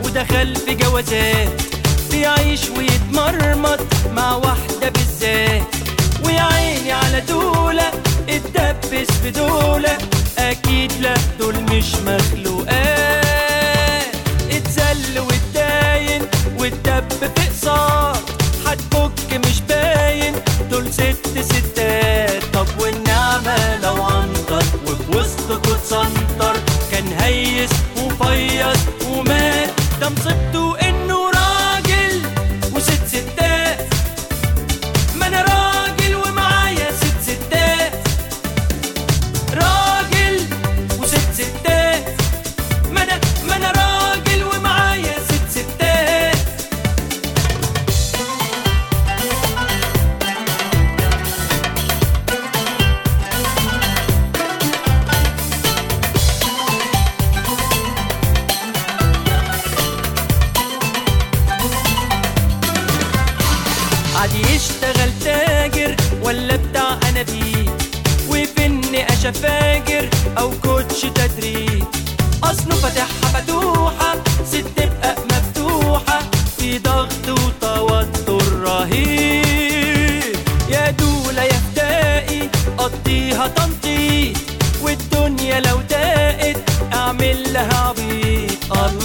ودخل في جوازات بيعيش ويتمرمط مع واحدة بالذات ويا عيني على دولة اتدبس في دولة أكيد لا دول مش مخلوقات اتذل واتداين واتدب في قصار هتفك مش باين دول ست ستات طب والنعمة لو عنطر وفي وسطكوا اتسنطر كان هيس وفيص ومات ده مصيبته انه راجل وست ستات ما انا راجل ومعايا ست ستات راجل وست ستات ما انا ما انا راجل ومعايا ست ستات عادي يشتغل تاجر ولا بتاع انابيب وفن قشا فاجر او كوتش تدريب اصله فاتحها فتوحة ست تبقى مفتوحة في ضغط وتوتر رهيب يا دولة يا فدائي قضيها تنطيط والدنيا لو ضاقت اعمل لها عبيط الله